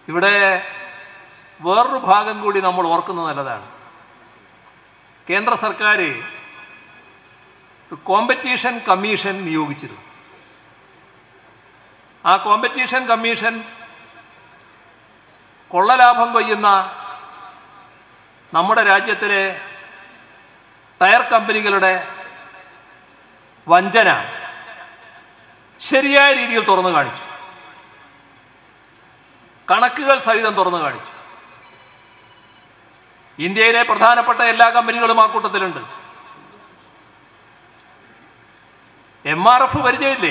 ഇവിടെ വേറൊരു ഭാഗം കൂടി നമ്മൾ ഓർക്കുന്നത് നല്ലതാണ് കേന്ദ്ര സർക്കാർ കോമ്പറ്റീഷൻ കമ്മീഷൻ നിയോഗിച്ചിരുന്നു ആ കോമ്പറ്റീഷൻ കമ്മീഷൻ കൊള്ളലാഭം കൊയ്യുന്ന നമ്മുടെ രാജ്യത്തിലെ ടയർ കമ്പനികളുടെ വഞ്ചന ശരിയായ രീതിയിൽ തുറന്നു കാണിച്ചു കണക്കുകൾ സഹിതം തുറന്നു കാണിച്ചു ഇന്ത്യയിലെ പ്രധാനപ്പെട്ട എല്ലാ കമ്പനികളും ആ കൂട്ടത്തിലുണ്ട് എം ആർ എഫ് പരിചയമില്ലേ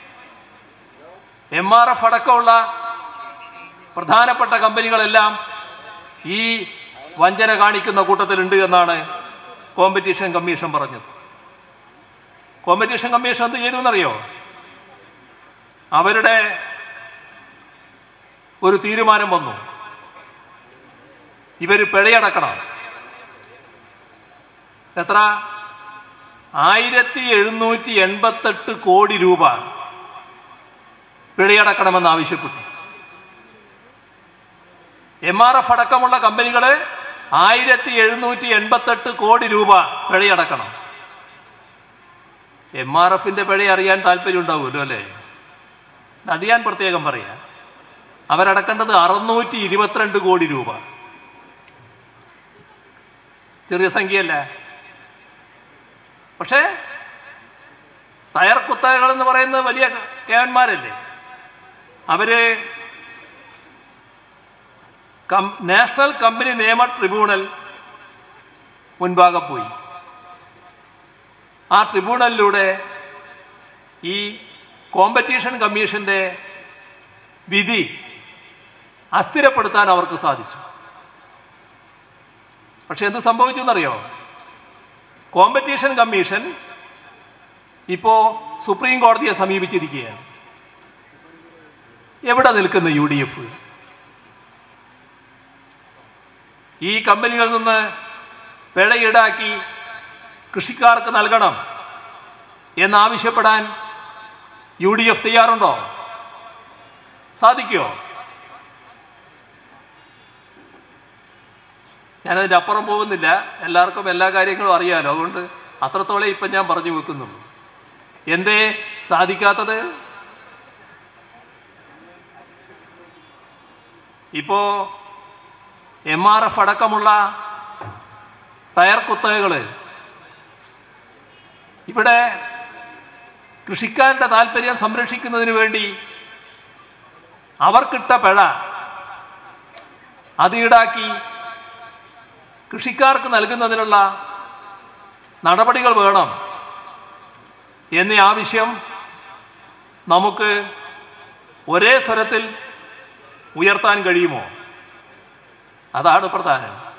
എം ആർ എഫ് അടക്കമുള്ള പ്രധാനപ്പെട്ട കമ്പനികളെല്ലാം ഈ വഞ്ചന കാണിക്കുന്ന കൂട്ടത്തിലുണ്ട് എന്നാണ് കോമ്പറ്റീഷൻ കമ്മീഷൻ പറഞ്ഞത് കോമ്പറ്റീഷൻ കമ്മീഷൻ എന്ത് ചെയ്തു എന്നറിയോ അവരുടെ ഒരു തീരുമാനം വന്നു ഇവർ പിഴയടക്കണം എത്ര ആയിരത്തി എഴുന്നൂറ്റി എൺപത്തെട്ട് കോടി രൂപ പിഴയടക്കണമെന്ന് ആവശ്യപ്പെട്ടു എം ആർ എഫ് അടക്കമുള്ള കമ്പനികൾ ആയിരത്തി എഴുന്നൂറ്റി എൺപത്തെട്ട് കോടി രൂപ പിഴയടക്കണം എം ആർ എഫിന്റെ പിഴ അറിയാൻ താല്പര്യം ഉണ്ടാവുമല്ലോ അല്ലേ അത് ഞാൻ പ്രത്യേകം പറയാം അവരടക്കേണ്ടത് അറുന്നൂറ്റി ഇരുപത്തിരണ്ട് കോടി രൂപ ചെറിയ സംഖ്യയല്ല പക്ഷേ ടയർ കുത്തകകൾ എന്ന് പറയുന്നത് വലിയ കേവന്മാരല്ലേ അവര് കം നാഷണൽ കമ്പനി നിയമ ട്രിബ്യൂണൽ മുൻപാകെ പോയി ആ ട്രിബ്യൂണലിലൂടെ ഈ കോമ്പറ്റീഷൻ കമ്മീഷന്റെ വിധി അസ്ഥിരപ്പെടുത്താൻ അവർക്ക് സാധിച്ചു പക്ഷെ എന്ത് സംഭവിച്ചു എന്നറിയോ കോമ്പറ്റീഷൻ കമ്മീഷൻ ഇപ്പോ സുപ്രീം കോടതിയെ സമീപിച്ചിരിക്കുകയാണ് എവിടെ നിൽക്കുന്ന യു ഡി എഫ് ഈ കമ്പനികളിൽ നിന്ന് പിഴ ഈടാക്കി കൃഷിക്കാർക്ക് നൽകണം എന്നാവശ്യപ്പെടാൻ യു ഡി എഫ് തയ്യാറുണ്ടോ സാധിക്കുമോ ഞാനതിൻ്റെ അപ്പുറം പോകുന്നില്ല എല്ലാവർക്കും എല്ലാ കാര്യങ്ങളും അറിയാലോ അതുകൊണ്ട് അത്രത്തോളം ഇപ്പം ഞാൻ പറഞ്ഞു വെക്കുന്നുള്ളൂ എന്തേ സാധിക്കാത്തത് ഇപ്പോ എം ആർ എഫ് അടക്കമുള്ള ടയർ കുത്തകകൾ ഇവിടെ കൃഷിക്കാരുടെ താല്പര്യം സംരക്ഷിക്കുന്നതിന് വേണ്ടി അവർക്കിട്ട പിഴ അത് ഈടാക്കി കൃഷിക്കാർക്ക് നൽകുന്നതിനുള്ള നടപടികൾ വേണം എന്നീ ആവശ്യം നമുക്ക് ഒരേ സ്വരത്തിൽ ഉയർത്താൻ കഴിയുമോ അതാണ് പ്രധാനം